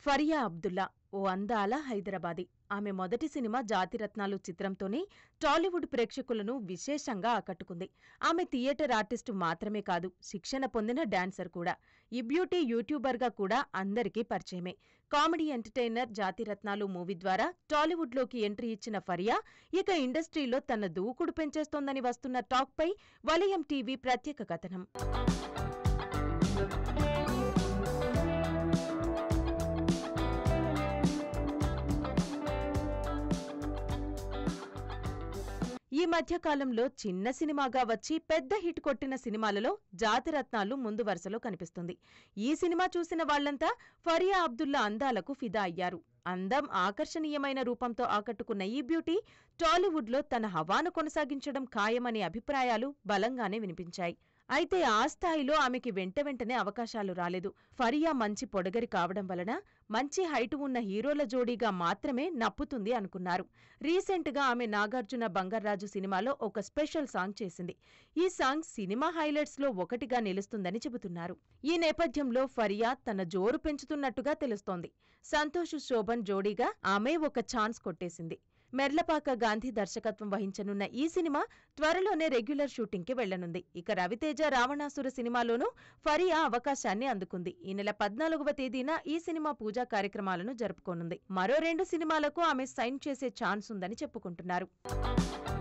ఫరియా అబ్దుల్లా ఓ అందాల హైదరాబాదీ ఆమె మొదటి సినిమా జాతిరత్నాలు చిత్రంతోనే టాలీవుడ్ ప్రేక్షకులను విశేషంగా ఆకట్టుకుంది ఆమె థియేటర్ ఆర్టిస్టు మాత్రమే కాదు శిక్షణ పొందిన డాన్సర్ కూడా ఈ బ్యూటీ యూట్యూబర్గా కూడా అందరికీ పరిచయమే కామెడీ ఎంటర్టైనర్ జాతిరత్నాలు మూవీ ద్వారా టాలీవుడ్లోకి ఎంట్రీ ఇచ్చిన ఫరియా ఇక ఇండస్ట్రీలో తన దూకుడు పెంచేస్తోందని వస్తున్న టాక్పై వలయం టీవీ ప్రత్యేక కథనం ఈ మధ్యకాలంలో చిన్న సినిమాగా వచ్చి పెద్ద హిట్ కొట్టిన సినిమాలలో జాతిరత్నాలు ముందు వరుసలో కనిపిస్తుంది ఈ సినిమా చూసిన వాళ్లంతా ఫరియా అబ్దుల్లా అందాలకు ఫిదా అయ్యారు అందం ఆకర్షణీయమైన రూపంతో ఆకట్టుకున్న ఈ బ్యూటీ టాలీవుడ్లో తన హవాను కొనసాగించడం ఖాయమనే అభిప్రాయాలు బలంగానే వినిపించాయి అయితే ఆ స్థాయిలో ఆమెకి వెంట వెంటనే అవకాశాలు రాలేదు ఫరియా మంచి పొడగరి కావడం వలన మంచి హైటు ఉన్న హీరోల జోడీగా మాత్రమే నప్పుతుంది అనుకున్నారు రీసెంట్గా ఆమె నాగార్జున బంగారాజు సినిమాలో ఒక స్పెషల్ సాంగ్ చేసింది ఈ సాంగ్ సినిమా హైలైట్స్లో ఒకటిగా నిలుస్తుందని చెబుతున్నారు ఈ నేపథ్యంలో ఫరియా తన జోరు పెంచుతున్నట్టుగా తెలుస్తోంది సంతోష్ శోభన్ జోడీగా ఆమె ఒక ఛాన్స్ కొట్టేసింది మెర్లపాక గాంధీ దర్శకత్వం వహించనున్న ఈ సినిమా త్వరలోనే రెగ్యులర్ షూటింగ్కి వెళ్లనుంది ఇక రవితేజ రావణాసుర సినిమాలోనూ ఫరియా అవకాశాన్ని అందుకుంది ఈ నెల పద్నాలుగవ తేదీన ఈ సినిమా పూజా కార్యక్రమాలను జరుపుకోనుంది మరో రెండు సినిమాలకు ఆమె సైన్ చేసే ఛాన్స్ ఉందని చెప్పుకుంటున్నారు